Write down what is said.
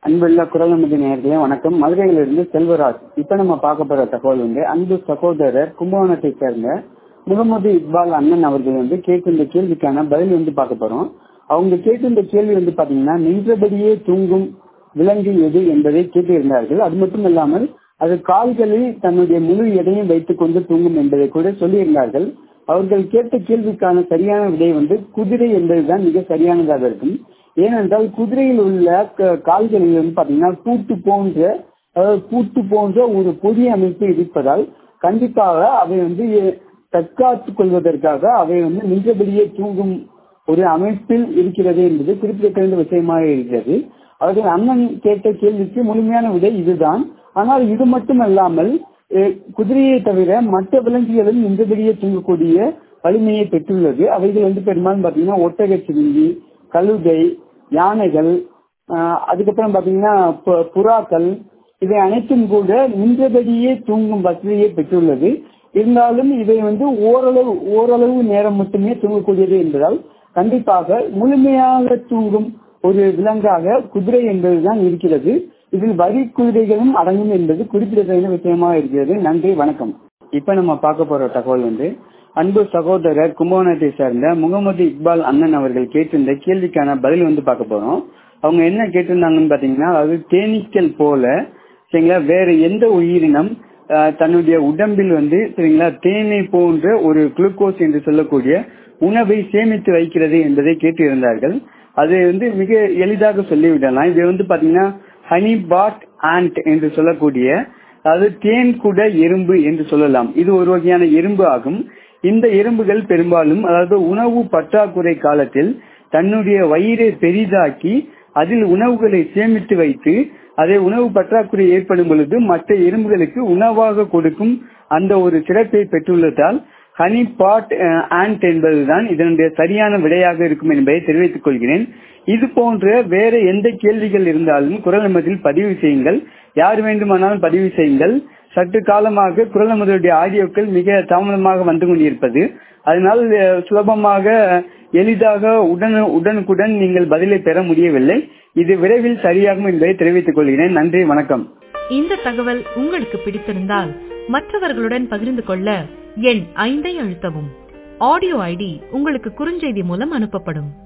அன்புள்ள குரலமதி நேயர்களே வணக்கம் மதுரையிலிருந்து செல்வராஜ் இப்ப நம்ம பார்க்க போற தகவல் வந்து அன்பு சகோதரர் கும்பகோணத்தை சேர்ந்த முகமது இக்பால் அண்ணன் அவர்கள் வந்து கேட்கின்ற கேள்விக்கான பதில் வந்து பார்க்க போறோம் அவங்க கேட்கின்ற கேள்வி வந்து பாத்தீங்கன்னா நின்றபடியே தூங்கும் விலங்கு எது என்பதை கேட்டிருந்தார்கள் அது மட்டும் இல்லாமல் அது கால்களில் தன்னுடைய முழு எடையும் வைத்துக் கொண்டு தூங்கும் என்பதை கூட சொல்லியிருந்தார்கள் அவர்கள் கேட்ட கேள்விக்கான சரியான விடை வந்து குதிரை என்பதுதான் மிக சரியானதாக இருக்கும் ஏனென்றால் குதிரையில் உள்ள கால்களில் வந்து பாத்தீங்கன்னா பூட்டு போன்ற அதாவது பூட்டு போன்ற ஒரு பொதி அமைப்பு இருப்பதால் கண்டிப்பாக அவை வந்து தற்காத்துக் கொள்வதற்காக அவை வந்து நின்றபடியே தூங்கும் ஒரு அமைப்பில் இருக்கிறது என்பது குறிப்பிடத்தகுந்த விஷயமாக இருக்கிறது அவர்கள் அண்ணன் கேட்ட கேள்விக்கு முழுமையான விடை இதுதான் ஆனால் இது மட்டுமல்லாமல் குதிரையை தவிர மற்ற விலங்குகளும் நின்றபடியே தூங்கக்கூடிய வலிமையை பெற்றுள்ளது அவைகள் வந்து பெரும்பாலும் பாத்தீங்கன்னா ஒட்டக சிவிங்கி கழுதை யானைகள் அதுக்கப்புறம் பாத்தீங்கன்னா புறாக்கள் இவை அனைத்தும் கூட நின்றபடியே தூங்கும் வசதியை பெற்றுள்ளது இருந்தாலும் இவை வந்து ஓரளவு ஓரளவு நேரம் மட்டுமே தூங்கக்கூடியது என்பதால் கண்டிப்பாக முழுமையாக தூங்கும் ஒரு விலங்காக குதிரை என்பதுதான் இருக்கிறது இதில் வரி குதிரைகளும் அடங்கும் என்பது குறிப்பிடத்தகுந்த விஷயமாக இருக்கிறது நன்றி வணக்கம் இப்ப நம்ம பார்க்க போற தகவல் வந்து அன்பு சகோதரர் கும்பகோணத்தை சேர்ந்த முகமது இக்பால் அண்ணன் அவர்கள் கேட்டிருந்த கேள்விக்கான பதில் வந்து பார்க்க போறோம் அவங்க என்ன கேட்டிருந்தாங்கன்னு பாத்தீங்கன்னா அதாவது தேனீக்கள் போல சரிங்களா வேற எந்த உயிரினம் தன்னுடைய உடம்பில் வந்து சரிங்களா தேனை போன்ற ஒரு குளுக்கோஸ் என்று சொல்லக்கூடிய உணவை சேமித்து வைக்கிறது என்பதை கேட்டிருந்தார்கள் அது வந்து மிக எளிதாக சொல்லிவிடலாம் இது வந்து பாத்தீங்கன்னா ஹனி பாட் ஆண்ட் என்று சொல்லக்கூடிய அதாவது தேன் கூட எறும்பு என்று சொல்லலாம் இது ஒரு வகையான எறும்பு ஆகும் இந்த எறும்புகள் பெரும்பாலும் அதாவது உணவு பற்றாக்குறை காலத்தில் தன்னுடைய வயிறை பெரிதாக்கி அதில் உணவுகளை சேமித்து வைத்து அதை உணவு பற்றாக்குறை ஏற்படும் பொழுது மற்ற எறும்புகளுக்கு உணவாக கொடுக்கும் அந்த ஒரு சிறப்பை பெற்றுள்ளதால் ஹனி பாட் ஆண்ட் என்பதுதான் இதனுடைய சரியான விடையாக இருக்கும் என்பதை தெரிவித்துக் கொள்கிறேன் இது போன்ற வேற எந்த கேள்விகள் இருந்தாலும் குரல் நமதில் பதிவு செய்யுங்கள் யார் வேண்டுமானாலும் பதிவு செய்யுங்கள் சற்று காலமாக குரல் நமதுடைய ஆடியோக்கள் மிக தாமதமாக வந்து கொண்டிருப்பது அதனால் சுலபமாக எளிதாக உடன் உடனுக்குடன் நீங்கள் பதிலை பெற முடியவில்லை இது விரைவில் சரியாகும் என்பதை தெரிவித்துக் கொள்கிறேன் நன்றி வணக்கம் இந்த தகவல் உங்களுக்கு பிடித்திருந்தால் மற்றவர்களுடன் பகிர்ந்து கொள்ள எண் ஐந்தை அழுத்தவும் ஆடியோ ஐடி உங்களுக்கு குறுஞ்செய்தி மூலம் அனுப்பப்படும்